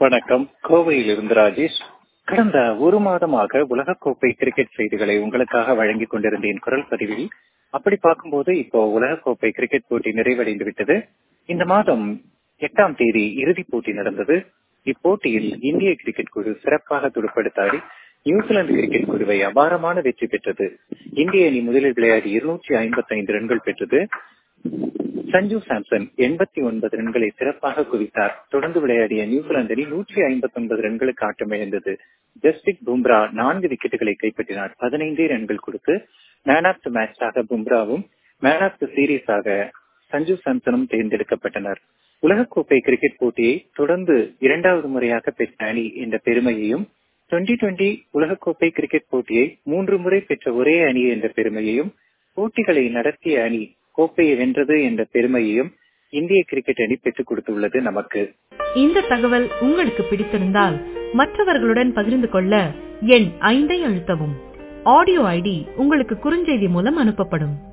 வணக்கம் கோவையில் இருந்து ராஜேஷ் கடந்த ஒரு மாதமாக உலகக்கோப்பை கிரிக்கெட் செய்திகளை உங்களுக்காக வழங்கிக் கொண்டிருந்தேன் குரல் பதிவில் அப்படி பார்க்கும்போது இப்போ உலகக்கோப்பை கிரிக்கெட் போட்டி நிறைவடைந்து விட்டது இந்த மாதம் எட்டாம் தேதி இறுதிப் போட்டி நடந்தது இப்போட்டியில் இந்திய கிரிக்கெட் குழு சிறப்பாக துடுப்படுத்தாடி நியூசிலாந்து கிரிக்கெட் குழுவை அபாரமான வெற்றி பெற்றது இந்திய அணி முதலில் விளையாடி இருநூற்றி ஐம்பத்தி ஐந்து ரன்கள் பெற்றது சஞ்சு சாம்சன் எண்பத்தி ஒன்பது ரன்களை சிறப்பாக குவித்தார் தொடர்ந்து விளையாடிய நியூசிலாந்து அணி நூற்றி ஐம்பத்தி ஒன்பது ரன்களுக்கு ஆட்டமிழந்தது ஜஸ்பிரித் பும்ரா நான்கு விக்கெட்டுகளை கைப்பற்றினார் பதினைந்தே ரன்கள் கொடுத்து மேன் ஆஃப் த மேட்சாக பும்ராவும் மேன் ஆஃப் த சீரீஸாக சஞ்சு சாம்சனும் தேர்ந்தெடுக்கப்பட்டனர் உலகக்கோப்பை கிரிக்கெட் போட்டியை தொடர்ந்து இரண்டாவது முறையாக பெற்ற அணி என்ற பெருமையையும் டுவெண்டி டுவெண்டி உலகக்கோப்பை கிரிக்கெட் போட்டியை மூன்று முறை பெற்ற ஒரே அணி என்ற பெருமையையும் போட்டிகளை நடத்திய அணி கோப்பையை வென்றது என்ற பெருமையையும் இந்திய கிரிக்கெட் அணி பெற்றுக் கொடுத்துள்ளது நமக்கு இந்த தகவல் உங்களுக்கு பிடித்திருந்தால் மற்றவர்களுடன் பகிர்ந்து கொள்ள எண் ஐந்தை அழுத்தவும் ஆடியோ ஐடி உங்களுக்கு குறுஞ்செய்தி மூலம் அனுப்பப்படும்